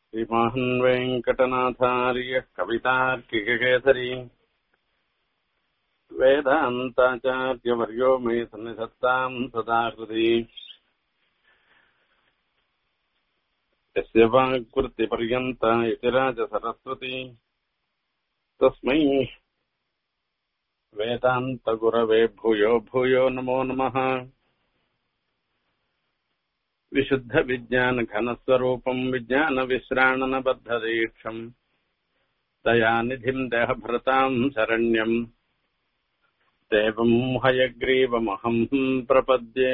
श्रीमान् वेङ्कटनाथार्यः कवितार्किककेसरी वेदान्ताचार्यवर्यो मे सन्निधत्ताम् सदा हृदि यस्य वाक्वृत्तिपर्यन्ता यतिराजसरस्वती तस्मै वेदान्तगुरवे भूयो भूयो नमो नमः विशुद्धविज्ञानघनस्वरूपम् विज्ञानविश्राणनबद्धदीक्षम् दयानिधिम् देहभृताम् शरण्यम् देवम् हयग्रीवमहम् प्रपद्ये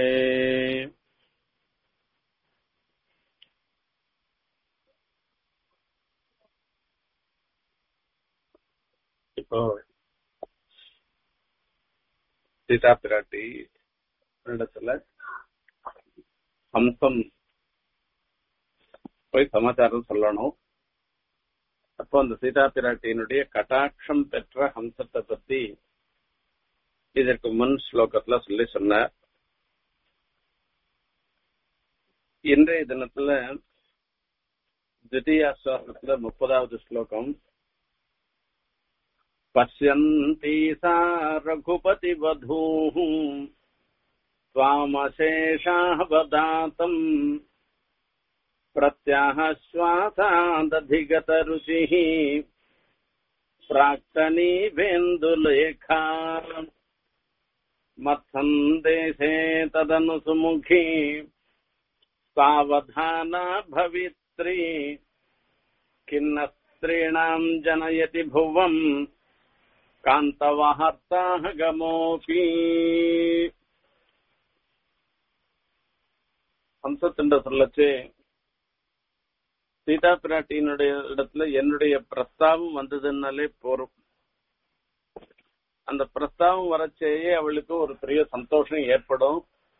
இப்போ சீதா பிராட்டி இடத்துல ஹம்சம் போய் சமாச்சாரம் சொல்லணும் அப்போ அந்த சீதா பிராட்டியினுடைய கட்டாட்சம் பெற்ற ஹம்சத்தை பத்தி இதற்கு முன் ஸ்லோகத்துல சொல்லி சொன்னார் இன்றைய தினத்துல தித்தியாஸ்வாசத்துல முப்பதாவது ஸ்லோகம் पश्यन्ती सा रघुपतिवधूः त्वामशेषावदातम् प्रत्याह श्वासादधिगतरुचिः प्राक्तनीवेन्दुलेखा मत्सन्देशे तदनु सुमुखी सावधाना भवित्री खिन्न स्त्रीणाम् जनयति भुवम् காந்தவஹர்த்தாக கமோபி ஹம்சத்தின்ற சொல்லச்சு சீதா பிராட்டியினுடைய இடத்துல என்னுடைய பிரஸ்தாவம் வந்ததுன்னாலே போரும் அந்த பிரஸ்தாவம் வரச்சேயே அவளுக்கு ஒரு பெரிய சந்தோஷம் ஏற்படும்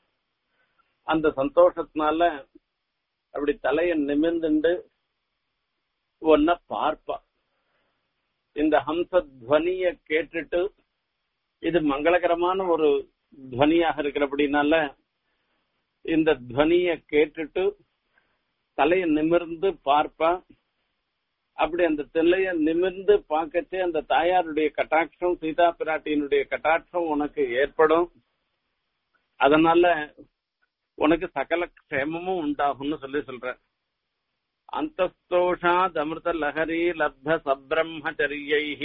அந்த சந்தோஷத்தினால அப்படி தலைய நிமிர்ந்துண்டு ஒன்ன பார்ப்பா இந்த ஹம்ச துவனிய கேட்டுட்டு இது மங்களகரமான ஒரு துவனியாக இருக்கிறபடினால இந்த துவனிய கேட்டுட்டு தலைய நிமிர்ந்து பார்ப்பா அப்படி அந்த தலைய நிமிர்ந்து பார்க்கச்சே அந்த தாயாருடைய கட்டாட்சம் சீதா பிராட்டியினுடைய கட்டாட்சம் உனக்கு ஏற்படும் அதனால உனக்கு சகல க்ஷேமமும் உண்டாகும்னு சொல்லி சொல்ற அந்தஸ்தோஷாத் அமிர்த லஹரி லப்த சப்ரம்மச்சரியைः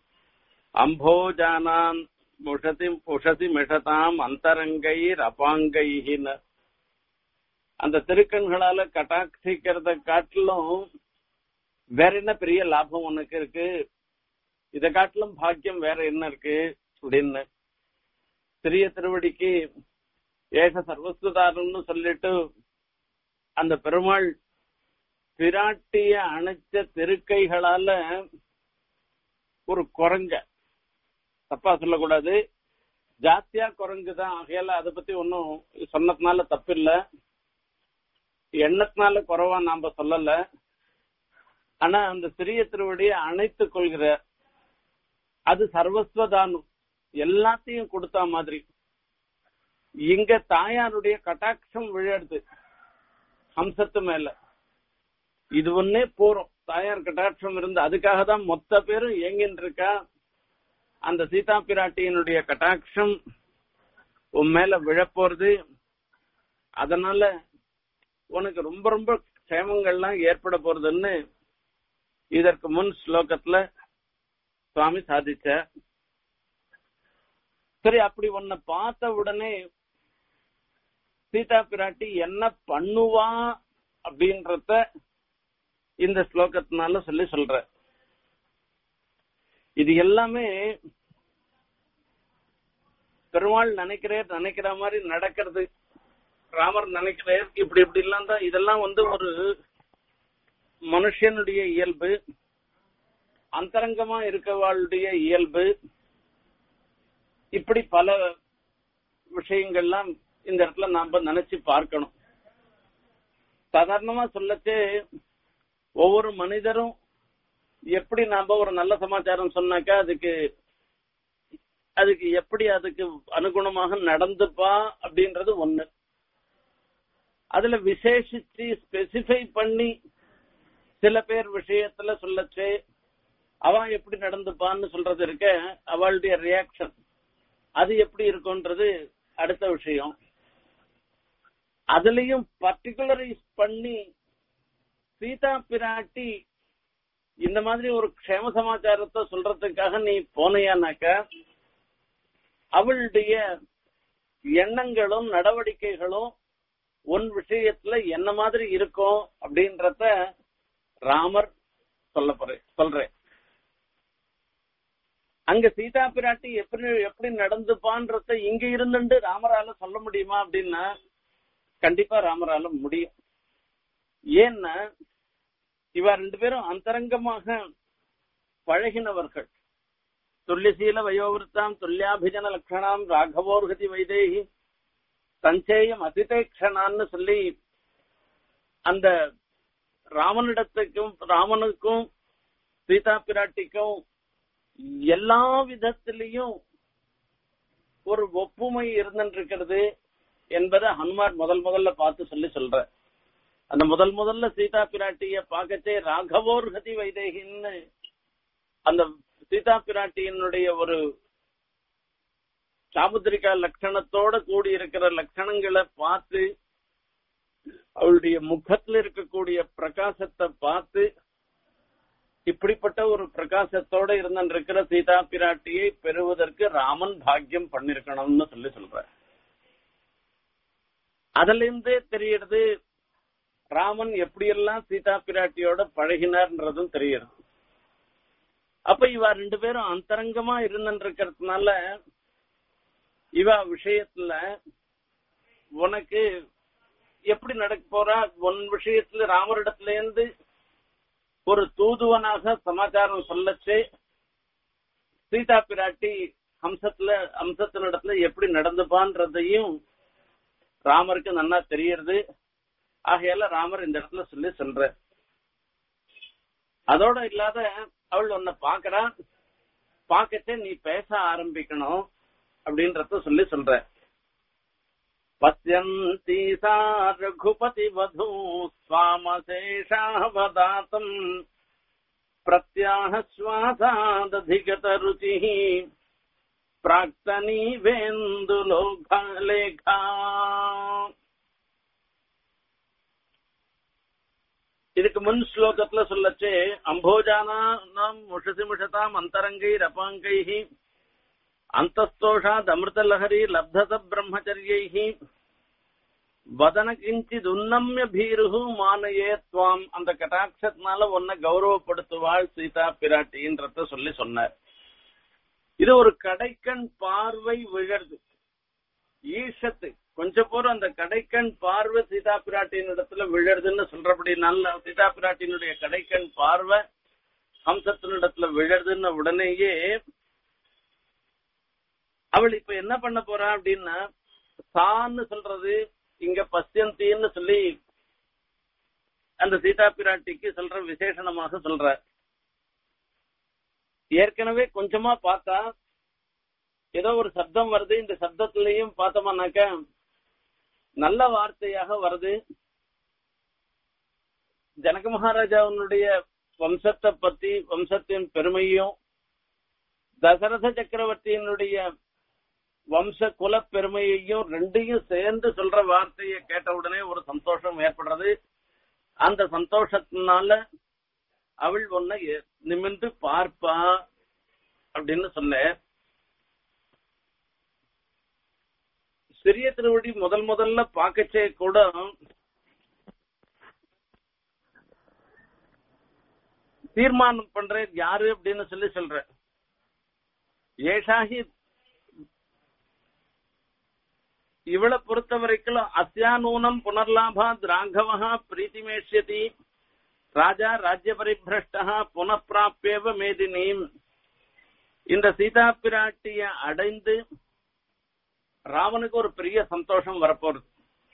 அம்போஜானான் முஷதி உஷதி மிஷதாம் அந்தரங்கைர் அபாங்கைன்னு அந்த திருக்கண்களால கட்டாட்சிக்கிறத காட்டிலும் வேற என்ன பெரிய லாபம் உனக்கு இருக்கு இதை காட்டிலும் பாக்கியம் வேற என்ன இருக்கு அப்படின்னு சிறிய திருவடிக்கு ஏக சர்வஸ்வதாரம்னு சொல்லிட்டு அந்த பெருமாள் பிராட்டிய அணைச்ச திருக்கைகளால ஒரு குரங்க தப்பா சொல்லக்கூடாது ஜாத்தியா குரங்குதான் ஆகையால அதை பத்தி ஒன்னும் சொன்னதுனால தப்பில்ல எண்ணத்தினால குறைவா நாம சொல்லல ஆனா அந்த சிறிய திருவடியை அணைத்துக் கொள்கிற அது சர்வஸ்வதானம் எல்லாத்தையும் கொடுத்தா மாதிரி இங்க தாயாருடைய கட்டாட்சம் விழருது ஹம்சத்து மேல இது ஒன்னே போறோம் தாயார் கட்டாட்சம் இருந்து அதுக்காக தான் மொத்த பேரும் இயங்கின்னு இருக்கா அந்த சீதா பிராட்டியினுடைய கட்டாட்சம் உன் மேல விழப்போறது அதனால உனக்கு ரொம்ப ரொம்ப க்ஷேமங்கள்லாம் ஏற்பட போறதுன்னு இதற்கு முன் ஸ்லோகத்துல சுவாமி சாதிச்ச சரி அப்படி உன்னை பார்த்த உடனே சீதா பிராட்டி என்ன பண்ணுவா அப்படின்றத இந்த ஸ்லோகத்தினால சொல்லி சொல்ற இது எல்லாமே பெருமாள் நினைக்கிறார் நினைக்கிற மாதிரி நடக்கிறது ராமர் நினைக்கிறார் இப்படி இப்படி எல்லாம் தான் இதெல்லாம் வந்து ஒரு மனுஷனுடைய இயல்பு அந்தரங்கமா இருக்கவாளுடைய இயல்பு இப்படி பல விஷயங்கள்லாம் இந்த இடத்துல நாம நினைச்சு பார்க்கணும் சாதாரணமா சொல்லச்சே ஒவ்வொரு மனிதரும் எப்படி நாம ஒரு நல்ல சமாச்சாரம் சொன்னாக்கா அதுக்கு அதுக்கு எப்படி அதுக்கு அனுகுணமாக நடந்துப்பா அப்படின்றது ஒண்ணு அதுல விசேஷிச்சு ஸ்பெசிஃபை பண்ணி சில பேர் விஷயத்துல சொல்லச்சு அவன் எப்படி நடந்துப்பான்னு சொல்றது இருக்க அவளுடைய ரியாக்ஷன் அது எப்படி இருக்கும்ன்றது அடுத்த விஷயம் அதுலயும் பர்டிகுலரைஸ் பண்ணி சீதா பிராட்டி இந்த மாதிரி ஒரு க்ஷேம சமாச்சாரத்தை சொல்றதுக்காக நீ போனையானாக்க அவளுடைய எண்ணங்களும் நடவடிக்கைகளும் உன் விஷயத்துல என்ன மாதிரி இருக்கும் அப்படின்றத ராமர் சொல்ல போறேன் சொல்றேன் அங்க சீதா பிராட்டி எப்படி எப்படி நடந்துப்பான்றத இங்க இருந்துட்டு ராமரால சொல்ல முடியுமா அப்படின்னா கண்டிப்பா ராமரால முடியும் ஏன்னா இவ ரெண்டு பேரும் அந்தரங்கமாக பழகினவர்கள் துல்லிசீல வயோவிருத்தாம் துல்லியாபிஜன லட்சணாம் ராகவோர்கதி வைதேகி சஞ்சேயம் அதிதேக்ஷணான்னு சொல்லி அந்த ராமனிடத்துக்கும் ராமனுக்கும் சீதா பிராட்டிக்கும் எல்லா விதத்திலையும் ஒரு ஒப்புமை இருந்துருக்கிறது என்பதை ஹனுமார் முதல் முதல்ல பார்த்து சொல்லி சொல்ற அந்த முதல் முதல்ல சீதா பிராட்டிய பார்க்கச்சே ராகவோர் கதி வைதேகின்னு அந்த சீதா பிராட்டியினுடைய ஒரு சாமுத்திரிகா லட்சணத்தோட கூடி இருக்கிற லட்சணங்களை பார்த்து அவளுடைய முகத்துல இருக்கக்கூடிய பிரகாசத்தை பார்த்து இப்படிப்பட்ட ஒரு பிரகாசத்தோட இருந்திருக்கிற சீதா பிராட்டியை பெறுவதற்கு ராமன் பாக்கியம் பண்ணிருக்கணும்னு சொல்லி சொல்ற அதுல இருந்தே தெரியுது ராமன் எப்படியெல்லாம் சீதா பிராட்டியோட பழகினார்ன்றதும் தெரியுது அப்ப இவ ரெண்டு பேரும் அந்தரங்கமா இருந்துருக்கிறதுனால இவ விஷயத்துல உனக்கு எப்படி நடக்க போறா உன் விஷயத்துல ராமரிடத்துல இருந்து ஒரு தூதுவனாக சமாச்சாரம் சொல்லச்சு சீதா பிராட்டி ஹம்சத்துல ஹம்சத்தினிடத்துல எப்படி நடந்துப்பான்றதையும் ராமருக்கு நன்னா தெரியறது ஆகையால ராமர் இந்த இடத்துல சொல்லி சொல்ற அதோட இல்லாத அவள் உன்னை பாக்குறா பாக்கச்சே நீ பேச ஆரம்பிக்கணும் அப்படின்றத சொல்லி சொல்ற பசியந்தி சா ரகுபதி வது சுவாமசேஷாவதாத்தம் பிரத்யாக சுவாசாததிகத ருச்சி பிராக்தனி வேந்து லேகா இதுக்கு முன் ஸ்லோகத்துல சொல்லச்சு அம்போஜானாம் முஷசி முஷதாம் அந்தரங்கை ரபாங்கை அந்தஸ்தோஷாத் அமிர்தலஹரி லப்தத பிரம்மச்சரியை வதன கிஞ்சித் உன்னம்ய பீருகு மானையே துவாம் அந்த கட்டாட்சத்தினால உன்னை கௌரவப்படுத்துவாள் சீதா பிராட்டின்றத சொல்லி சொன்னார் இது ஒரு கடைக்கண் பார்வை விழருது ஈஷத்து கொஞ்சம் போற அந்த கடைக்கண் பார்வை சீதா பிராட்டியின் இடத்துல விழறதுன்னு சொல்றபடி நல்ல சீதா பிராட்டியினுடைய கடைக்கண் பார்வை ஹம்சத்தினிடத்துல விழறதுன்னு உடனேயே அவள் இப்ப என்ன பண்ண போறா அப்படின்னா சான்னு சொல்றது இங்க பசியந்தின்னு சொல்லி அந்த சீதா பிராட்டிக்கு சொல்ற விசேஷணமாக சொல்ற ஏற்கனவே கொஞ்சமா பார்த்தா ஏதோ ஒரு சப்தம் வருது இந்த சப்தத்திலையும் பார்த்தோம்னாக்க நல்ல வார்த்தையாக வருது ஜனக மகாராஜாவுடைய வம்சத்தை பத்தி வம்சத்தின் பெருமையும் தசரத சக்கரவர்த்தியினுடைய வம்ச குல பெருமையையும் ரெண்டையும் சேர்ந்து சொல்ற வார்த்தையை கேட்ட உடனே ஒரு சந்தோஷம் ஏற்படுறது அந்த சந்தோஷத்தினால அவள் ஒன்ன நிமிர்ந்து பார்ப்பா அப்படின்னு சொன்ன சிறிய திருவடி முதல் முதல்ல பாக்கச்சே கூட தீர்மானம் பண்றேன் யாரு அப்படின்னு சொல்லி சொல்ற ஏஷாஹி இவளை பொறுத்த வரைக்கும் அஸ்யானூனம் புனர்லாபாத் ராഘவா பிரீத்திமேஷ்யதி ராஜா ராஜ்ய பரிபிரஷ்டா புனப்பிராப்பியவ மேதினீம் இந்த சீதா பிராட்டிய அடைந்து ராவனுக்கு ஒரு பெரிய சந்தோஷம் வரப்போறது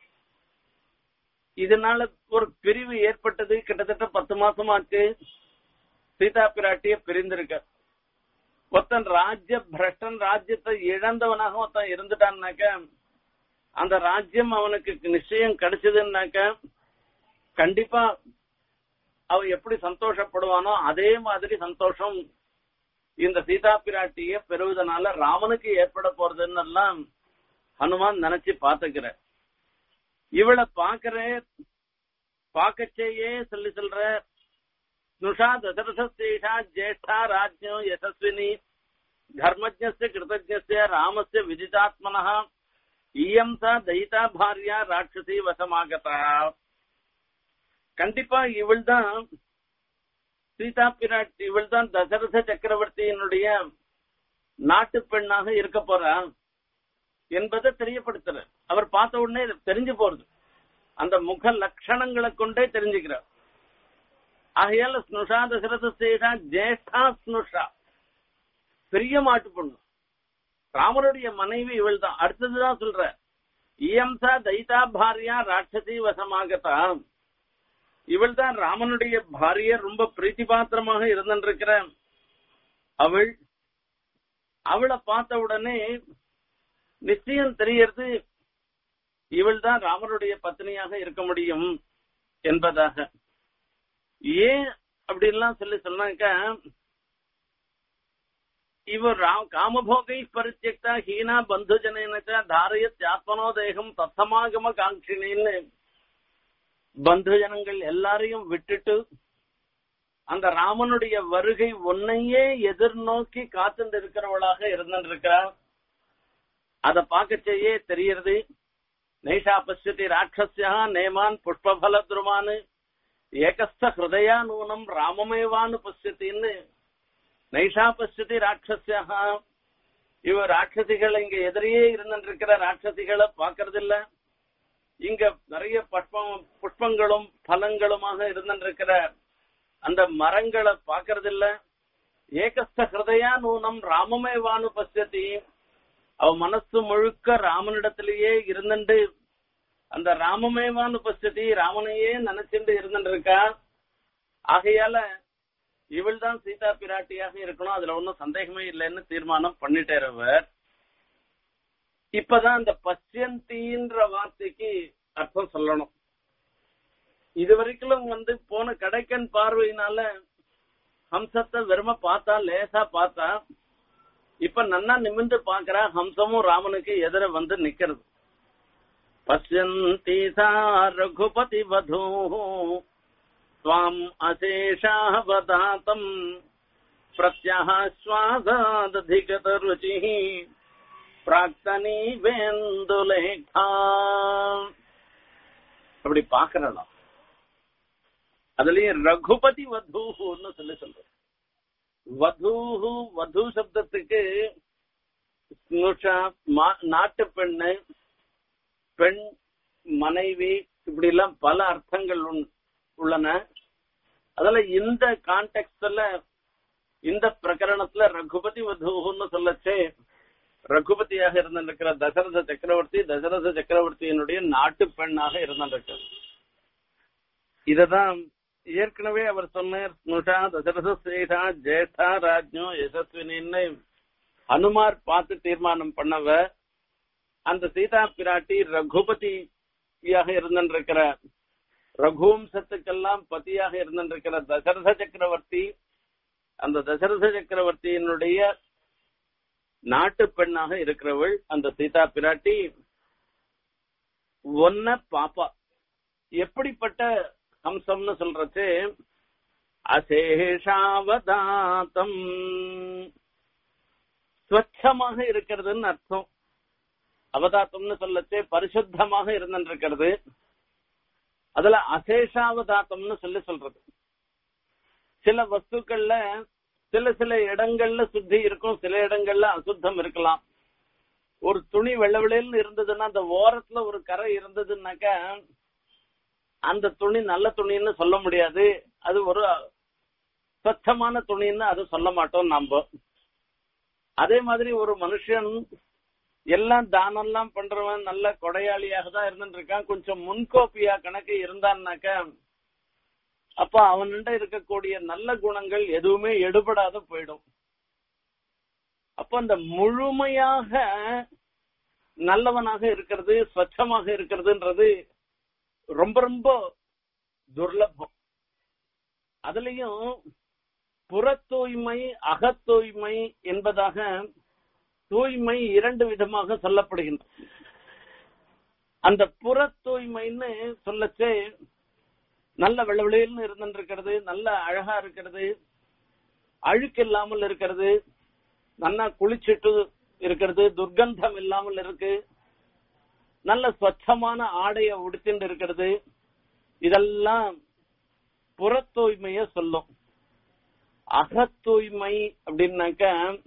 இதனால ஒரு பிரிவு ஏற்பட்டது கிட்டத்தட்ட பத்து மாசமாச்சு சீதா பிராட்டிய பிரிந்திருக்க ஒருத்தன் ராஜ்ய பிரஷ்டன் ராஜ்யத்தை இழந்தவனாக ஒருத்தன் இருந்துட்டான்னாக்க அந்த ராஜ்யம் அவனுக்கு நிச்சயம் கிடைச்சதுன்னாக்க கண்டிப்பா அவ எப்படி சந்தோஷப்படுவானோ அதே மாதிரி சந்தோஷம் இந்த சீதா பிராட்டிய பெறுவதனால ராமனுக்கு ஏற்பட போறதுன்னு எல்லாம் ஹனுமான் நினைச்சு பாத்துக்கிற இவளை பாக்குற பாக்கச்சேயே சொல்லி சொல்ற ஸ்னுஷா தசரசேஷா ஜேஷ்டா ராஜ்யம் யசஸ்வினி தர்மஜ்ஞஸ்ய கிருதஜ்ஞஸ்ய ராமஸ்ய விதிதாத்மனः இயம் சா தயிதா பாரியா ராட்சசி வசமாகதா கண்டிப்பா இவள்தான் சீதா பிராட்டி இவள்தான் தசரத சக்கரவர்த்தியினுடைய நாட்டு பெண்ணாக இருக்க போறா என்பதை தெரியப்படுத்துற அவர் பார்த்த உடனே இது தெரிஞ்சு போறது அந்த முக லட்சணங்களை கொண்டே தெரிஞ்சுக்கிறார் ஆகையால ஸ்னுஷா தசரத சேஷா ஜேஷ்டா ஸ்னுஷா பெரிய மாட்டு பொண்ணு ராமனுடைய மனைவி இவள் தான் அடுத்ததுதான் சொல்ற இயம்சா தைதா பாரியா ராட்சசி வசமாகத்தா இவள் தான் ராமனுடைய பாரிய ரொம்ப பிரீத்தி பாத்திரமாக இருந்திருக்கிற அவள் அவளை பார்த்த உடனே நிச்சயம் தெரியறது இவள் தான் ராமனுடைய பத்னியாக இருக்க முடியும் என்பதாக ஏன் அப்படின்லாம் சொல்லி சொன்னாக்க இவர் ராம் காமபோகை பரித்தியக்தா ஹீனா பந்துஜனேனச்ச தாரயத் ஆத்மனோ தேகம் தத்தமாகம காங்கினின்னு பந்துஜனங்கள் எல்லாரையும் விட்டுட்டு அந்த ராமனுடைய வருகை ஒன்னையே எதிர்நோக்கி காத்துட்டு இருக்கிறவளாக இருந்திருக்கிறார் அத பார்க்கச்சேயே தெரியறது நைஷா பசியதி ராட்சஸ்யா நேமான் புஷ்பபல துருமான் ஏகஸ்த ஹிருதயா நூனம் ராமமேவான்னு பசியத்தின்னு நைஷா பசியதி ராட்சஸ்யா இவ ராட்சசிகள் இங்க எதிரியே இருந்திருக்கிற ராட்சசிகளை பாக்குறது இல்ல இங்க நிறைய புஷ்பம் புஷ்பங்களும் பலங்களுமாக இருந்திருக்கிற அந்த மரங்களை பாக்குறது இல்ல ஏகஸ்த ஹிருதயா நூனம் ராமமேவானு பசியத்தி அவ மனசு முழுக்க ராமனிடத்திலேயே இருந்துட்டு அந்த ராமமேவானு பசியத்தி ராமனையே நினைச்சுட்டு இருந்துட்டு இருக்கா ஆகையால இவள் தான் சீதா பிராட்டியாக இருக்கணும் அதுல ஒன்னும் சந்தேகமே இல்லைன்னு தீர்மானம் பண்ணிட்டார் அவர் இப்பதான் அந்த பசியந்தின்ற வார்த்தைக்கு அர்த்தம் சொல்லணும் இது வரைக்கும் வந்து போன கடைக்கன் பார்வையினால ஹம்சத்தை வெறும பார்த்தா லேசா பார்த்தா இப்ப நன்னா நிமிந்து பாக்குறா ஹம்சமும் ராமனுக்கு எதிர வந்து நிக்கிறது பசியந்தி சா ரகுபதி வதூ त्वाम् अशेषावदातम् प्रत्याश्वासादधिगतरुचिः प्राक्तनी वेन्दुलेखा அப்படி பாக்குறலாம் அதுலயும் ரகுபதி வதூன்னு சொல்லி சொல்ற வதூஹு வது சப்தத்துக்கு ஸ்னுஷா நாட்டு பெண்ணு பெண் மனைவி இப்படி எல்லாம் பல அர்த்தங்கள் உள்ளன அதுல இந்த கான்டெக்ட்ல இந்த பிரகரணத்துல ரகுபதி வதூன்னு சொல்லச்சே ரகுபதியாக இருந்திருக்கிற தசரத சக்கரவர்த்தி தசரத சக்கரவர்த்தியினுடைய நாட்டு பெண்ணாக இருந்திருக்கு இததான் ஏற்கனவே அவர் சொன்னார் ஸ்னுஷா தசரத சேஷா ஜேஷ்டா ராஜ்யோ யசஸ்வினின்னு ஹனுமார் பார்த்து தீர்மானம் பண்ணவ அந்த சீதா பிராட்டி ரகுபதியாக இருந்திருக்கிற ரகுவம்சத்துக்கெல்லாம் பதியாக இருந்திருக்கிற தசரத சக்கரவர்த்தி அந்த தசரத சக்கரவர்த்தியினுடைய நாட்டு பெண்ணாக இருக்கிறவள் அந்த சீதா பிராட்டி ஒன்ன பாப்பா எப்படிப்பட்ட ஹம்சம்னு சொல்றது அசேஷாவதாத்தம் ஸ்வச்சமாக இருக்கிறதுன்னு அர்த்தம் அவதாத்தம்னு சொல்லச்சே பரிசுத்தமாக இருந்திருக்கிறது அதுல அசேஷாவதாத்தம்னு சொல்லி சொல்றது சில வஸ்துக்கள்ல சில சில இடங்கள்ல சுத்தி இருக்கும் சில இடங்கள்ல அசுத்தம் இருக்கலாம் ஒரு துணி வெள்ள வெள்ளைன்னு இருந்ததுன்னா அந்த ஓரத்துல ஒரு கரை இருந்ததுன்னாக்கா அந்த துணி நல்ல துணின்னு சொல்ல முடியாது அது ஒரு ஸ்வச்சமான துணின்னு அது சொல்ல மாட்டோம் நாம அதே மாதிரி ஒரு மனுஷன் எல்லாம் தானம் எல்லாம் பண்றவன் நல்ல கொடையாளியாக தான் இருந்துட்டு இருக்கான் கொஞ்சம் முன்கோப்பியா கணக்கு இருந்தான்னாக்க அப்ப அவன்கிட்ட இருக்கக்கூடிய நல்ல குணங்கள் எதுவுமே எடுபடாத போயிடும் அப்ப அந்த முழுமையாக நல்லவனாக இருக்கிறது ஸ்வச்சமாக இருக்கிறதுன்றது ரொம்ப ரொம்ப துர்லபம் அதுலயும் புற தூய்மை அகத் தூய்மை என்பதாக தூய்மை இரண்டு விதமாக சொல்லப்படுகின்றன அந்த புற தூய்மைன்னு சொல்லச்சே நல்ல வெள்ளவெளியில்னு இருந்துருக்கிறது நல்ல அழகா இருக்கிறது அழுக்கு இல்லாமல் இருக்கிறது நல்லா குளிச்சிட்டு இருக்கிறது துர்க்கந்தம் இல்லாமல் இருக்கு நல்ல ஸ்வச்சமான ஆடைய உடுத்திட்டு இருக்கிறது இதெல்லாம் புற தூய்மைய சொல்லும் அக தூய்மை அப்படின்னாக்க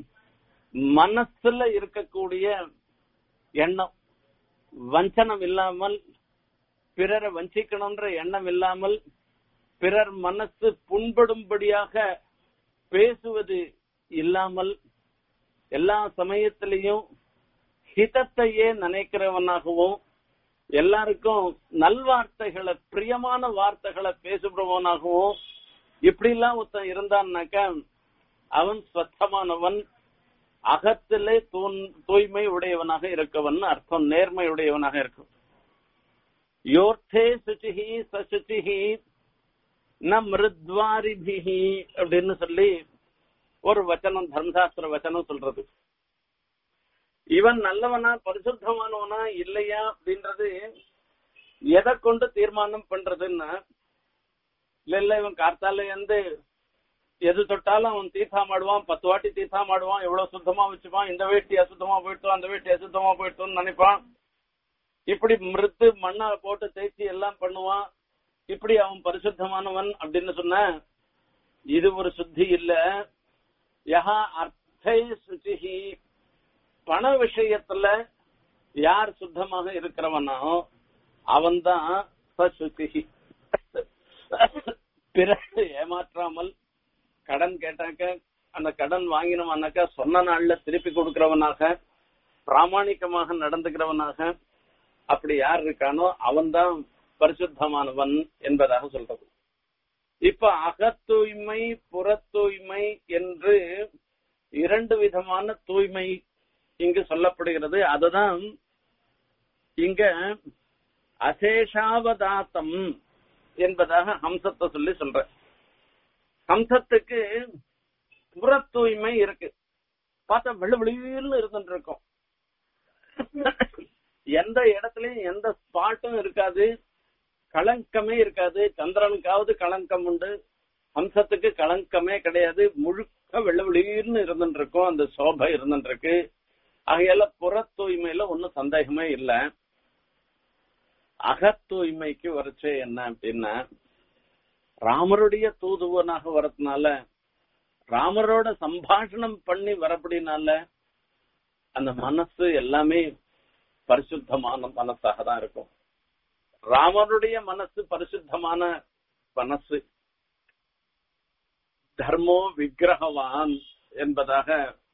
மனசுல இருக்கக்கூடிய எண்ணம் வஞ்சனம் இல்லாமல் பிறரை வஞ்சிக்கணும்ன்ற எண்ணம் இல்லாமல் பிறர் மனசு புண்படும்படியாக பேசுவது இல்லாமல் எல்லா சமயத்திலையும் ஹிதத்தையே நினைக்கிறவனாகவும் எல்லாருக்கும் நல்வார்த்தைகளை பிரியமான வார்த்தைகளை பேசுபவனாகவும் இப்படி எல்லாம் ஒருத்தன் இருந்தான்னாக்க அவன் ஸ்வத்தமானவன் அகத்திலே தூய்மை உடையவனாக இருக்கவன் அர்த்தம் நேர்மை உடையவனாக இருக்கும் யோர்த்தே சுச்சிஹி சசுச்சிஹி ந மிருத்வாரிபிஹி அப்படின்னு சொல்லி ஒரு வச்சனம் தர்மசாஸ்திர வச்சனம் சொல்றது இவன் நல்லவனா பரிசுத்தமானவனா இல்லையா அப்படின்றது எதை கொண்டு தீர்மானம் பண்றதுன்னா இல்ல இல்ல இவன் கார்த்தால இருந்து எது தொட்டாலும் அவன் தீர்த்தா மாடுவான் பத்து வாட்டி தீர்த்தா மாடுவான் எவ்வளவு சுத்தமா வச்சுப்பான் இந்த வேட்டி அசுத்தமா போயிட்டோம் அந்த வேட்டி அசுத்தமா போயிட்டோம்னு நினைப்பான் இப்படி மிருத்து மண்ணை போட்டு தேய்ச்சி எல்லாம் பண்ணுவான் இப்படி அவன் பரிசுத்தமானவன் அப்படின்னு சொன்ன இது ஒரு சுத்தி இல்ல யஹா அர்த்தை சுச்சிஹி பண விஷயத்துல யார் சுத்தமாக இருக்கிறவனோ அவன்தான் சசுச்சிஹி பிறகு ஏமாற்றாமல் கடன் கேட்டாக்க அந்த கடன் வாங்கினவனாக்க சொன்ன நாள்ல திருப்பி கொடுக்கிறவனாக பிராமணிக்கமாக நடந்துக்கிறவனாக அப்படி யார் இருக்கானோ அவன்தான் பரிசுத்தமானவன் என்பதாக சொல்றது இப்ப அகத்தூய்மை புற தூய்மை என்று இரண்டு விதமான தூய்மை இங்கு சொல்லப்படுகிறது அதுதான் இங்க அசேஷாவதாத்தம் என்பதாக ஹம்சத்தை சொல்லி சொல்ற ஹம்சத்துக்கு புற தூய்மை இருக்கு பார்த்தா வெள்ள வெளியில இருந்துட்டு இருக்கும் எந்த இடத்துலயும் எந்த ஸ்பாட்டும் இருக்காது களங்கமே இருக்காது சந்திரனுக்காவது களங்கம் உண்டு ஹம்சத்துக்கு களங்கமே கிடையாது முழுக்க வெள்ள வெளியின்னு இருந்துட்டு இருக்கும் அந்த சோபை இருந்துட்டு இருக்கு ஆகையால புற தூய்மையில ஒன்னும் சந்தேகமே இல்ல அக தூய்மைக்கு வரைச்சே என்ன அப்படின்னா ராமருடைய தூதுவனாக வரதுனால ராமரோட சம்பாஷணம் பண்ணி வரப்படினால அந்த மனசு எல்லாமே பரிசுத்தமான மனசாக தான் இருக்கும் ராமருடைய மனசு பரிசுத்தமான மனசு தர்மோ விக்கிரகவான் என்பதாக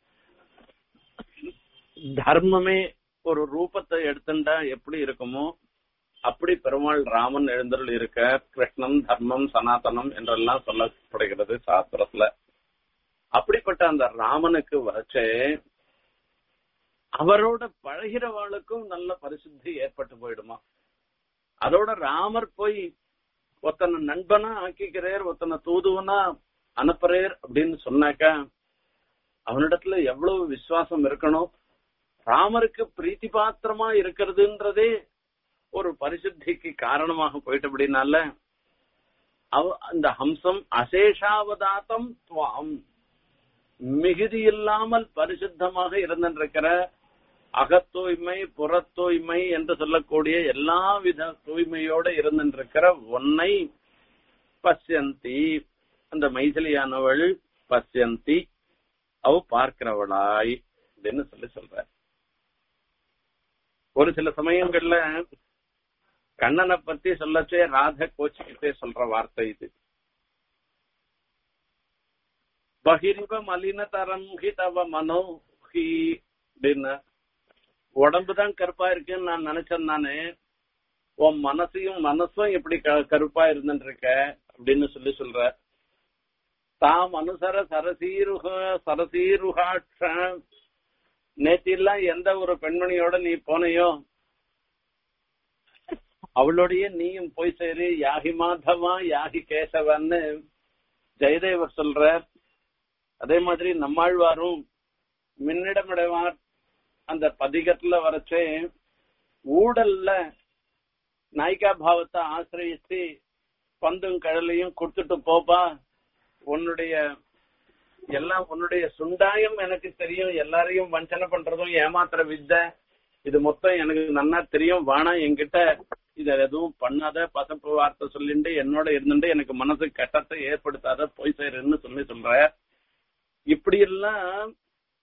தர்மமே ஒரு ரூபத்தை எடுத்துட்டா எப்படி இருக்குமோ அப்படி பெருமாள் ராமன் எழுந்தருள் இருக்க கிருஷ்ணம் தர்மம் சனாதனம் என்றெல்லாம் சொல்லப்படுகிறது சாஸ்திரத்துல அப்படிப்பட்ட அந்த ராமனுக்கு வச்சே அவரோட பழகிறவாளுக்கும் நல்ல பரிசுத்தி ஏற்பட்டு போயிடுமா அதோட ராமர் போய் ஒத்தனை நண்பனா ஆக்கிக்கிறார் ஒத்தனை தூதுவனா அனுப்புறேர் அப்படின்னு சொன்னாக்கா அவனிடத்துல எவ்வளவு விசுவாசம் இருக்கணும் ராமருக்கு பிரீத்தி பாத்திரமா இருக்கிறதுன்றதே ஒரு பரிசுத்திக்கு காரணமாக போயிட்டு அப்படின்னால அவ அந்த ஹம்சம் அசேஷாவதாத்தம் துவாம் மிகுதி இல்லாமல் பரிசுத்தமாக இருந்திருக்கிற அகத்தூய்மை புறத்தூய்மை என்று சொல்லக்கூடிய எல்லா வித தூய்மையோட இருந்திருக்கிற ஒன்னை பசியந்தி அந்த மைதிலியானவள் பசியந்தி அவ பார்க்கிறவளாய் அப்படின்னு சொல்லி சொல்ற ஒரு சில சமயங்கள்ல கண்ணனை பத்தி சொல்லச்சே ராத கோச்சிக்கிட்டே சொல்ற வார்த்தை இது பகிரிவ மலினதரம் ஹி தவ மனோஹி அப்படின்னு உடம்புதான் கருப்பா இருக்குன்னு நான் நினைச்சேன் நானு உன் மனசையும் மனசும் எப்படி கருப்பா இருந்துட்டு இருக்க அப்படின்னு சொல்லி சொல்ற தாம் அனுசர சரசீருக சரசீருகாட்ச நேத்திலாம் எந்த ஒரு பெண்மணியோட நீ போனையோ அவளோடய நீயும் போய் சேரு யாகி மாதவா யாகி கேசவன்னு ஜெயதேவர் சொல்றார் அதே மாதிரி நம்மாழ்வாரும் மின்னிடமிடவார் அந்த பதிகத்துல வரச்சே ஊடல்ல நாயிகா பாவத்தை ஆசிரியத்து பந்தும் கடலையும் கொடுத்துட்டு போப்பா உன்னுடைய எல்லாம் உன்னுடைய சுண்டாயம் எனக்கு தெரியும் எல்லாரையும் வஞ்சனை பண்றதும் ஏமாத்துற வித்தை இது மொத்தம் எனக்கு நன்னா தெரியும் வானா என்கிட்ட இத எதுவும் பண்ணாத பசப்பு வார்த்தை சொல்லிட்டு என்னோட இருந்துட்டு எனக்கு மனசு கட்டத்தை ஏற்படுத்தாத போய் சேருன்னு சொல்லி சொல்ற இப்படி எல்லாம்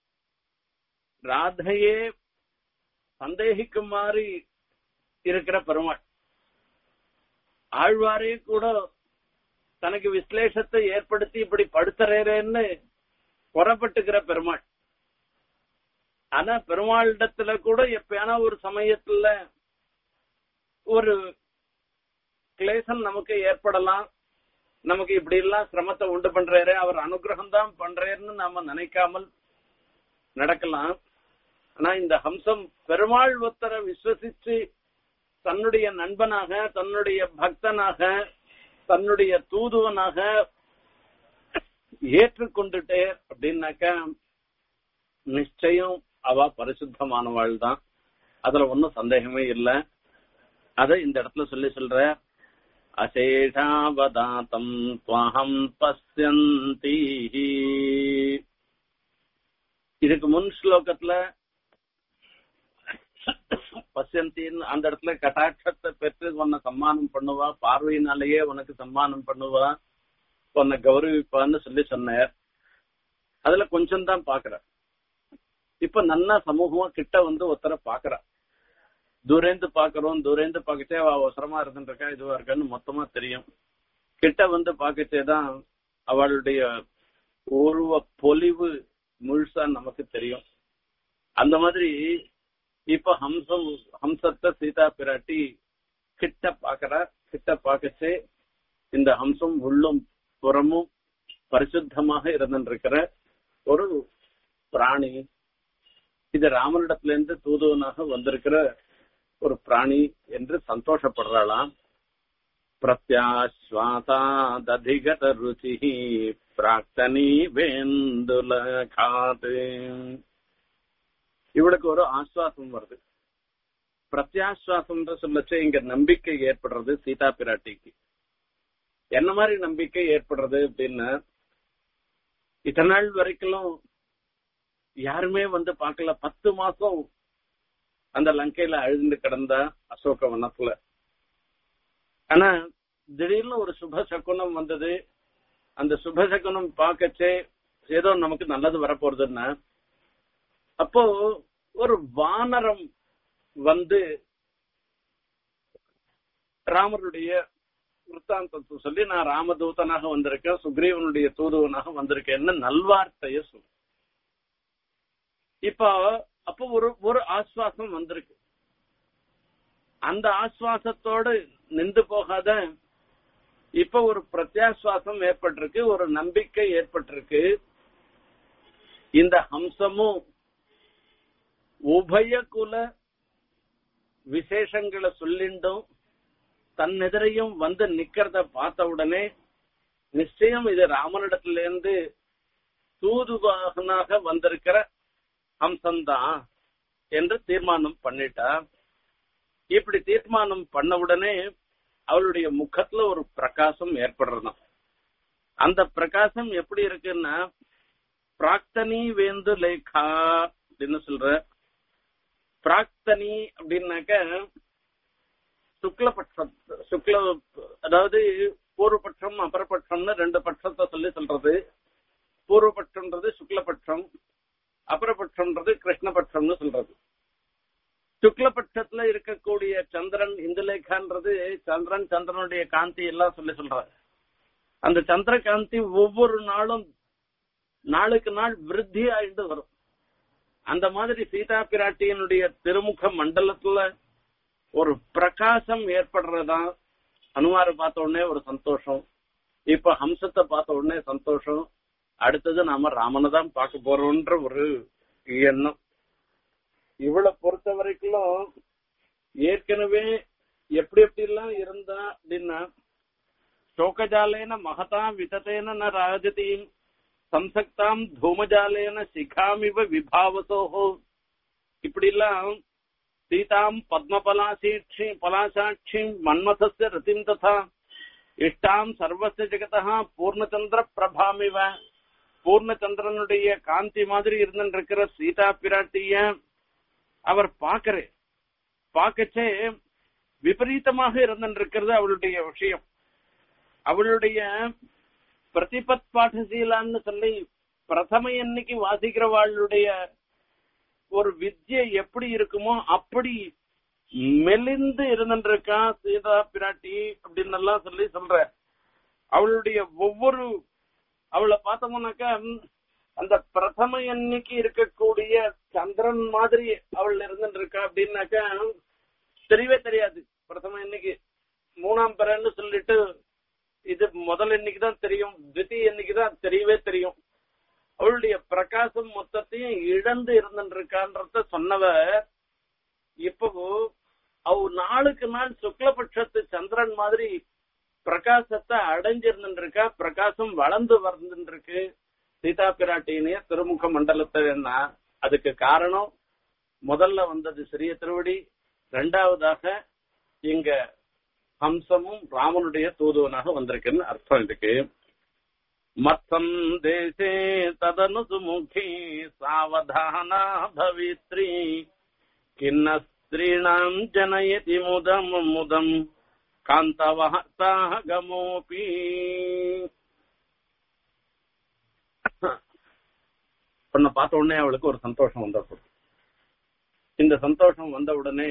ராதையே சந்தேகிக்குமாறு இருக்கிற பெருமாள் ஆழ்வாரே கூட தனக்கு விஸ்லேஷத்தை ஏற்படுத்தி இப்படி படுத்துறேன்னு புறப்பட்டுக்கிற பெருமாள் ஆனா பெருமாளிடத்துல கூட எப்பயானா ஒரு சமயத்துல ஒரு கிளேசம் நமக்கு ஏற்படலாம் நமக்கு இப்படி எல்லாம் சிரமத்தை உண்டு பண்றாரு அவர் அனுகிரகம் தான் பண்றாருன்னு நாம நினைக்காமல் நடக்கலாம் ஆனா இந்த ஹம்சம் பெருமாள் ஒத்தரை விசுவசிச்சு தன்னுடைய நண்பனாக தன்னுடைய பக்தனாக தன்னுடைய தூதுவனாக ஏற்றுக்கொண்டுட்டே அப்படின்னாக்கா நிச்சயம் அவ பரிசுத்தமானவாள் தான் அதுல ஒன்னும் சந்தேகமே இல்லை அத இந்த இடத்துல சொல்லி சொல்ற அசேஷாவதாத்தம் துவஹம் பசியந்தி இதுக்கு முன் ஸ்லோகத்துல பசியந்தின்னு அந்த இடத்துல கட்டாட்சத்தை பெற்று உன்னை சம்மானம் பண்ணுவா பார்வையினாலேயே உனக்கு சம்மானம் பண்ணுவா உன்னை கௌரவிப்பான்னு சொல்லி சொன்னார் அதுல கொஞ்சம் தான் பாக்குற இப்ப நன்னா சமூகமா கிட்ட வந்து ஒருத்தரை பாக்குற தூரேந்து பாக்குறோம் தூரேந்து பாக்கச்சே அவ அவசரமா இருந்துருக்கா இதுவா இருக்கான்னு மொத்தமா தெரியும் கிட்ட வந்து பாக்கச்சேதான் அவளுடைய உருவ பொலிவு முழுசா நமக்கு தெரியும் அந்த மாதிரி இப்ப ஹம்சம் ஹம்சத்தை சீதா பிராட்டி கிட்ட பாக்குறா கிட்ட பாக்கச்சே இந்த ஹம்சம் உள்ளும் புறமும் பரிசுத்தமாக இருந்திருக்கிற ஒரு பிராணி இது ராமனிடத்துல இருந்து தூதுவனாக வந்திருக்கிற ஒரு பிராணி என்று சந்தோஷப்படுறாளாம் பிரத்யாஸ்வாதாதிகத ருச்சி பிராக்தனி வேந்துல காது இவளுக்கு ஒரு ஆஸ்வாசம் வருது பிரத்யாஸ்வாசம் சொல்லச்சு இங்க நம்பிக்கை ஏற்படுறது சீதா பிராட்டிக்கு என்ன மாதிரி நம்பிக்கை ஏற்படுறது அப்படின்னா இத்தனை நாள் வரைக்கும் யாருமே வந்து பார்க்கல பத்து மாசம் அந்த லங்கையில அழுந்து கிடந்த அசோக வனத்துல ஆனா திடீர்னு ஒரு சுப சகுனம் வந்தது அந்த சுப சகுனம் பார்க்கச்சே ஏதோ நமக்கு நல்லது வரப்போறதுன்னா அப்போ ஒரு வானரம் வந்து ராமருடைய விற்த்தாந்தத்தை சொல்லி நான் ராமதூதனாக வந்திருக்கேன் சுக்ரீவனுடைய தூதுவனாக வந்திருக்கேன்னு நல்வார்த்தைய சொல்லு இப்போ அப்போ ஒரு ஒரு ஆஸ்வாசம் வந்திருக்கு அந்த ஆஸ்வாசத்தோடு நின்று போகாத இப்ப ஒரு பிரத்யாஸ்வாசம் ஏற்பட்டிருக்கு ஒரு நம்பிக்கை ஏற்பட்டிருக்கு இந்த ஹம்சமும் உபய குல விசேஷங்களை சொல்லிண்டும் தன்னெதிரையும் வந்து நிக்கிறத பார்த்த உடனே நிச்சயம் இது ராமனிடத்துல இருந்து தூதுவாகனாக வந்திருக்கிற ஹம்சம்தான் என்று தீர்மானம் பண்ணிட்டா இப்படி தீர்மானம் பண்ண உடனே அவளுடைய முகத்துல ஒரு பிரகாசம் ஏற்படுறதாம் அந்த பிரகாசம் எப்படி இருக்குன்னா பிராக்தனி வேந்து லேகா அப்படின்னு சொல்ற பிராக்தனி அப்படின்னாக்க சுக்லபட்சம் சுக்ல அதாவது பூர்வபட்சம் அபரபட்சம்னு ரெண்டு பட்சத்தை சொல்லி சொல்றது பூர்வபட்சம்ன்றது சுக்லபட்சம் அபரபட்சம்ன்றது கிருஷ்ணபட்சம்னு சொல்றது சுக்லபட்சத்துல இருக்கக்கூடிய சந்திரன் இந்துலேகான்றது சந்திரன் சந்திரனுடைய காந்தி எல்லாம் சொல்லி சொல்றாரு அந்த சந்திர காந்தி ஒவ்வொரு நாளும் நாளுக்கு நாள் விருத்தி ஆயிட்டு வரும் அந்த மாதிரி சீதா பிராட்டியனுடைய திருமுக மண்டலத்துல ஒரு பிரகாசம் ஏற்படுறதா அனுமாரை பார்த்த உடனே ஒரு சந்தோஷம் இப்ப ஹம்சத்தை பார்த்த உடனே சந்தோஷம் அடுத்தது நாம ராமனை தான் பார்க்க போறோம்ன்ற ஒரு எண்ணம் இவளை பொறுத்த வரைக்கும் ஏற்கனவே எப்படி எப்படி எல்லாம் இருந்தா அப்படின்னா शोकजालेन महता विततेन न राजतीम् சம்சக்தாம் தூமஜாலேன சிகாமிவ விபாவசோஹோ இப்படி எல்லாம் சீதாம் பத்மபலாசீட்சி பலாசாட்சி மன்மதஸ்ய ரதிம் ததா இஷ்டாம் சர்வஸ்ய ஜெகதா பூர்ணச்சந்திர பிரபாமிவ பூர்ணச்சந்திரனுடைய காந்தி மாதிரி இருந்துருக்கிற சீதா பிராட்டிய அவர் பாக்குற பார்க்கச்சே விபரீதமாக இருந்துருக்கிறது அவளுடைய விஷயம் அவளுடைய பிரதிபத் பாடசீலான்னு சொல்லி பிரதம எண்ணிக்கு வாசிக்கிறவாளுடைய ஒரு வித்யை எப்படி இருக்குமோ அப்படி மெலிந்து இருந்துருக்கா சீதா பிராட்டி அப்படின்னு எல்லாம் சொல்லி சொல்ற அவளுடைய ஒவ்வொரு அவளை பார்த்தோம்னாக்கா அந்த பிரதம எண்ணிக்கு இருக்கக்கூடிய சந்திரன் மாதிரி அவள் இருந்துட்டு இருக்கா அப்படின்னாக்கா தெரியவே தெரியாது பிரதம எண்ணிக்கு மூணாம் பிறன்னு சொல்லிட்டு இது முதல் எண்ணிக்கு தான் தெரியும் தித்தி எண்ணிக்கு தான் தெரியவே தெரியும் அவளுடைய பிரகாசம் மொத்தத்தையும் இழந்து இருந்துருக்கான்றத சொன்னவ இப்போ அவ நாளுக்கு நாள் சுக்லபட்சத்து சந்திரன் மாதிரி பிரகாசத்தை அடைஞ்சிருந்துருக்கா பிரகாசம் வளர்ந்து வந்துருக்கு சீதா பிராட்டியினைய திருமுக மண்டலத்தை என்ன அதுக்கு காரணம் முதல்ல வந்தது சிறிய திருவடி ரெண்டாவதாக இங்க ஹம்சமும் ராமனுடைய தூதுவனாக வந்திருக்குன்னு அர்த்தம் இதுக்கு மத்தம் தேசே ததனு சுமுகி சாவதானா பவித்ரி கிண்ண ஸ்திரீணாம் ஜனயதி முதம் முதம் காந்தவகமோபி உன்னை பார்த்த உடனே அவளுக்கு ஒரு சந்தோஷம் வந்தப்போ இந்த சந்தோஷம் வந்த உடனே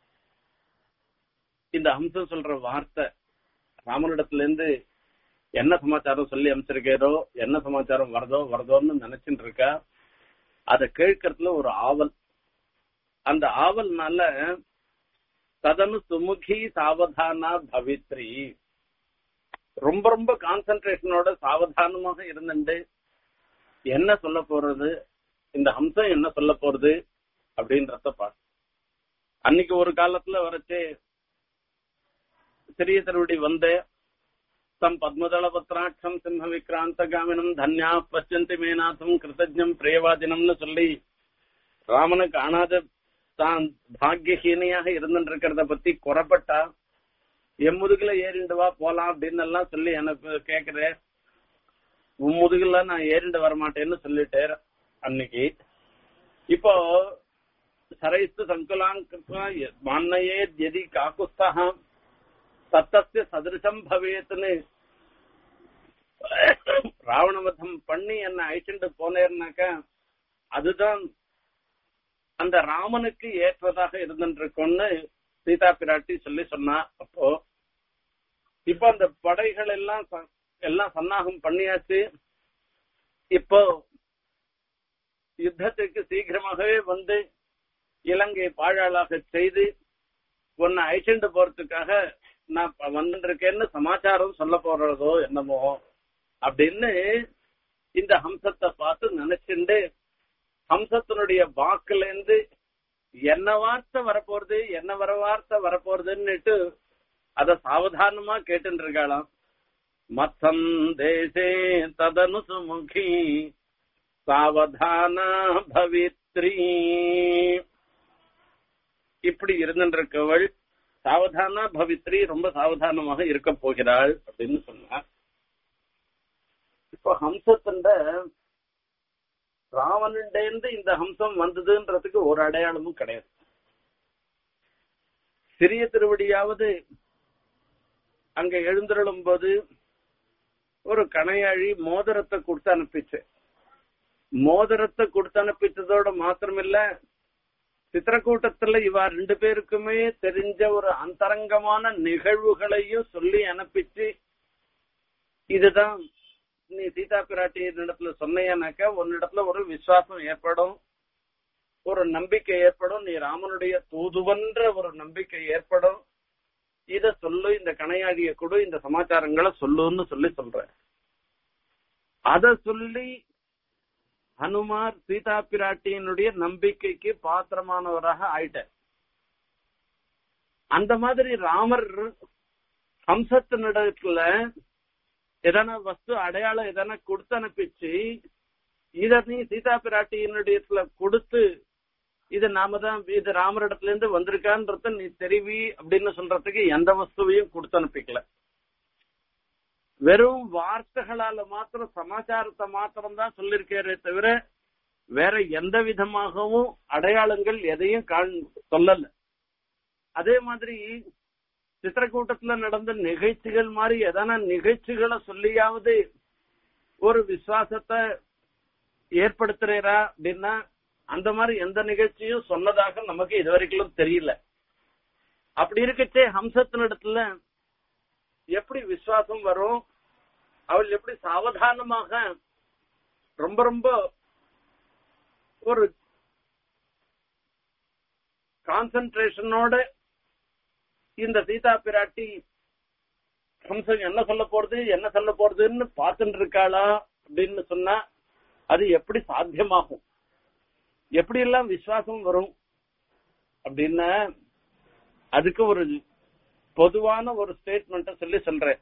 இந்த அம்சம் சொல்ற வார்த்தை ராமனிடத்துல இருந்து என்ன சமாச்சாரம் சொல்லி அமைச்சிருக்கேரோ என்ன சமாச்சாரம் வருதோ வருதோன்னு நினைச்சுட்டு இருக்கா அதை கேட்கறதுல ஒரு ஆவல் அந்த ஆவல்னால ததனு சுமுகி சாவதானா பவித்ரி ரொம்ப ரொம்ப கான்சென்ட்ரேஷனோட சாவதானமாக இருந்துட்டு என்ன சொல்ல போறது இந்த ஹம்சம் என்ன சொல்ல போறது அப்படின்றத பா அன்னைக்கு ஒரு காலத்துல வரைச்சே சிறிய திருவடி வந்த தம் பத்மதள பத்ராட்சம் சிம்ம விக்ராந்த காமினம் தன்யா பச்சந்தி மேநாதம் கிருத்தஜம் பிரியவாதினம்னு சொல்லி ராமனை காணாத தான் பாக்கியஹீனையாக இருந்துட்டு இருக்கிறத பத்தி குறப்பட்டா என் முதுகுல ஏறிண்டு வா போலாம் அப்படின்னு எல்லாம் சொல்லி எனக்கு கேக்குறேன் உன் முதுகுல நான் ஏறிண்டு வரமாட்டேன்னு சொல்லிட்டேன் அன்னைக்கு இப்போ சரைஸ்து சங்குலாங்க மான்னையே எதி காக்குஸ்தா தத்தஸ்ய சதிருஷம் பவேத்னு ராவணவதம் பண்ணி என்ன அழிச்சுட்டு போனேன்னாக்கா அதுதான் அந்த ராமனுக்கு ஏற்றதாக இருந்துருக்கும்னு சீதா பிராட்டி சொல்லி சொன்னா அப்போ இப்ப அந்த படைகள் எல்லாம் எல்லாம் சன்னாகம் பண்ணியாச்சு இப்போ யுத்தத்துக்கு சீக்கிரமாகவே வந்து இலங்கை பாழாளாக செய்து உன்னை அழிச்சுட்டு போறதுக்காக நான் வந்துருக்கேன்னு சமாச்சாரம் சொல்ல போறதோ என்னமோ அப்படின்னு இந்த ஹம்சத்தை பார்த்து நினைச்சுண்டு ஹம்சத்தினுடைய வாக்குல இருந்து என்ன வார்த்தை வரப்போறது என்ன வர வார்த்தை வரப்போறதுன்னுட்டு அத சாவதானமா கேட்டு இருக்காளாம் மத்தம் தேசே ததனு சுமுகி சாவதானா பவித்ரி இப்படி இருந்திருக்கவள் சாவதானா பவித்ரி ரொம்ப சாவதானமாக இருக்க போகிறாள் அப்படின்னு சொன்னார் இப்போ ஹம்சத்தின் ராவணன்டேந்து இந்த ஹம்சம் வந்ததுன்றதுக்கு ஒரு அடையாளமும் கிடையாது சிறிய திருவடியாவது அங்க எழுந்திருளும் போது ஒரு கணையாழி மோதிரத்தை கொடுத்து அனுப்பிச்சு மோதிரத்தை கொடுத்து அனுப்பிச்சதோட மாத்திரமில்ல சித்திரக்கூட்டத்துல இவா ரெண்டு பேருக்குமே தெரிஞ்ச ஒரு அந்தரங்கமான நிகழ்வுகளையும் சொல்லி அனுப்பிச்சு இதுதான் நீ சீதா பிராட்டி இடத்துல சொன்னையானாக்கா உன்னிடத்துல ஒரு விசுவாசம் ஏற்படும் ஒரு நம்பிக்கை ஏற்படும் நீ ராமனுடைய தூதுவன்ற ஒரு நம்பிக்கை ஏற்படும் இத சொல்லு இந்த கணையாடிய கொடு இந்த சமாச்சாரங்களை சொல்லுன்னு சொல்லி சொல்ற அத சொல்லி ஹனுமார் சீதா பிராட்டியினுடைய நம்பிக்கைக்கு பாத்திரமானவராக ஆயிட்டார் அந்த மாதிரி ராமர் ஹம்சத்தினிடத்துல எதனா வஸ்து அடையாளம் எதனா கொடுத்து அனுப்பிச்சு இத நீ சீதா பிராட்டியினுடைய கொடுத்து இது நாம தான் இது ராமரிடத்துல இருந்து வந்திருக்கான்றத நீ தெரிவி அப்படின்னு சொல்றதுக்கு எந்த வஸ்துவையும் கொடுத்து அனுப்பிக்கல வெறும் வார்த்தைகளால மாத்திரம் சமாச்சாரத்தை மாத்திரம் தான் சொல்லிருக்காரே தவிர வேற எந்த விதமாகவும் அடையாளங்கள் எதையும் சொல்லல அதே மாதிரி சித்திரக்கூட்டத்துல நடந்த நிகழ்ச்சிகள் மாதிரி எதனா நிகழ்ச்சிகளை சொல்லியாவது ஒரு விசுவாசத்தை ஏற்படுத்துறா அப்படின்னா அந்த மாதிரி எந்த நிகழ்ச்சியும் சொன்னதாக நமக்கு இதுவரைக்கும் தெரியல அப்படி இருக்கச்சே ஹம்சத்தினிடத்துல எப்படி விசுவாசம் வரும் அவள் எப்படி சாவதானமாக ரொம்ப ரொம்ப ஒரு கான்சென்ட்ரேஷனோட இந்த சீதா பிராட்டி ஹம்சன் என்ன சொல்ல போறது என்ன சொல்ல போறதுன்னு பார்த்துட்டு இருக்காளா அப்படின்னு சொன்னா அது எப்படி சாத்தியமாகும் எப்படி எல்லாம் விசுவாசம் வரும் அப்படின்னா அதுக்கு ஒரு பொதுவான ஒரு ஸ்டேட்மெண்ட்ட சொல்லி சொல்றேன்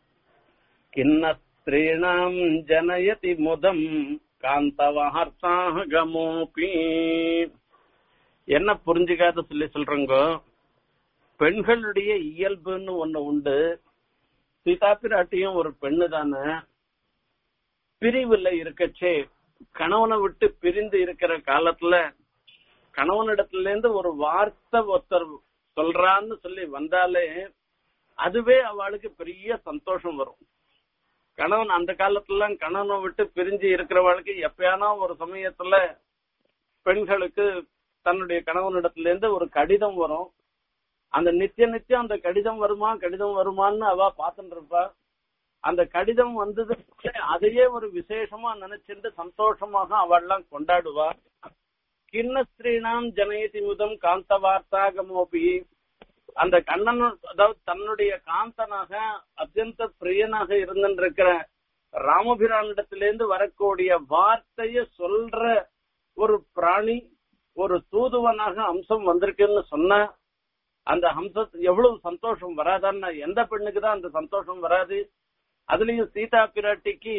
கிண்ண ஸ்திரீணாம் ஜனயதி முதம் காந்தவார்த்தாகமோபி என்ன புரிஞ்சுக்காத சொல்லி சொல்றங்க பெண்களுடைய இயல்புன்னு ஒண்ணு உண்டு சீதா பிராட்டியும் ஒரு பெண்ணு தானே பிரிவுல இருக்கச்சே கணவனை விட்டு பிரிந்து இருக்கிற காலத்துல கணவனிடத்துல இருந்து ஒரு வார்த்தை ஒருத்தர் சொல்றான்னு சொல்லி வந்தாலே அதுவே அவளுக்கு பெரிய சந்தோஷம் வரும் கணவன் அந்த காலத்துல கணவனை விட்டு பிரிஞ்சு இருக்கிறவளுக்கு எப்பயானா ஒரு சமயத்துல பெண்களுக்கு தன்னுடைய கணவனிடத்துல இருந்து ஒரு கடிதம் வரும் அந்த நித்திய நித்தியம் அந்த கடிதம் வருமா கடிதம் வருமான்னு அவ பாத்துட்டு இருப்பா அந்த கடிதம் வந்தது அதையே ஒரு விசேஷமா நினைச்சிட்டு சந்தோஷமாக அவள்லாம் கொண்டாடுவா கிண்ண ஸ்ரீனாம் ஜனயதி முதம் காந்த வார்த்தாகமோபி அந்த கண்ணன் அதாவது தன்னுடைய காந்தனாக அத்தியந்த பிரியனாக இருந்திருக்கிற ராமபிரானிடத்திலிருந்து வரக்கூடிய வார்த்தைய சொல்ற ஒரு பிராணி ஒரு தூதுவனாக அம்சம் வந்திருக்குன்னு சொன்ன அந்த ஹம்சத்து எவ்வளவு சந்தோஷம் வராதான்னா எந்த பெண்ணுக்கு தான் அந்த சந்தோஷம் வராது அதுலயும் சீதா பிராட்டிக்கு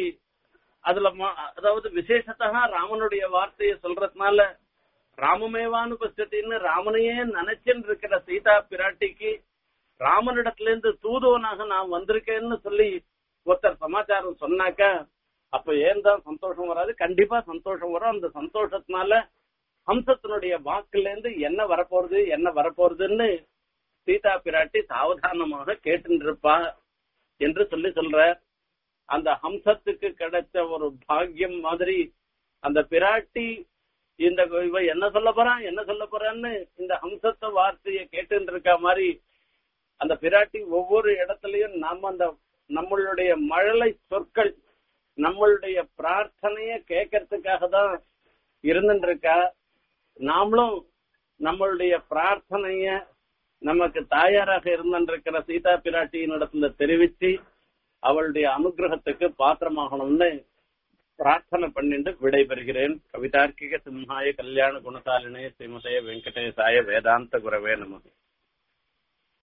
அதுல அதாவது விசேஷத்தா ராமனுடைய வார்த்தையை சொல்றதுனால ராமமேவானு பட்சத்தின்னு ராமனையே நினைச்சுன்னு இருக்கிற சீதா பிராட்டிக்கு ராமனிடத்துல இருந்து தூதுவனாக நான் வந்திருக்கேன்னு சொல்லி ஒருத்தர் சமாச்சாரம் சொன்னாக்க அப்ப ஏன் தான் சந்தோஷம் வராது கண்டிப்பா சந்தோஷம் வரும் அந்த சந்தோஷத்தினால ஹம்சத்தினுடைய வாக்குல இருந்து என்ன வரப்போறது என்ன வரப்போறதுன்னு சீதா பிராட்டி சாவதானமாக கேட்டு இருப்பா என்று சொல்லி சொல்ற அந்த ஹம்சத்துக்கு கிடைச்ச ஒரு பாக்கியம் மாதிரி அந்த பிராட்டி இந்த இவ என்ன சொல்ல போறான் என்ன சொல்ல போறான்னு இந்த ஹம்சத்த வார்த்தையை கேட்டு இருக்க மாதிரி அந்த பிராட்டி ஒவ்வொரு இடத்துலயும் நம்ம அந்த நம்மளுடைய மழலை சொற்கள் நம்மளுடைய பிரார்த்தனைய கேட்கறதுக்காக தான் இருந்துட்டு இருக்கா நாமளும் நம்மளுடைய பிரார்த்தனைய நமக்கு தாயாராக இருந்திருக்கிற சீதா பிராட்டியின் இடத்துல தெரிவிச்சு அவளுடைய அனுகிரகத்துக்கு பாத்திரமாகணும்னு பிரார்த்தனை பண்ணிட்டு விடைபெறுகிறேன் கவிதார்க்கிக சிம்ஹாய கல்யாண குணசாலினே ஸ்ரீமதே வெங்கடேசாய வேதாந்த குரவே நமக்கு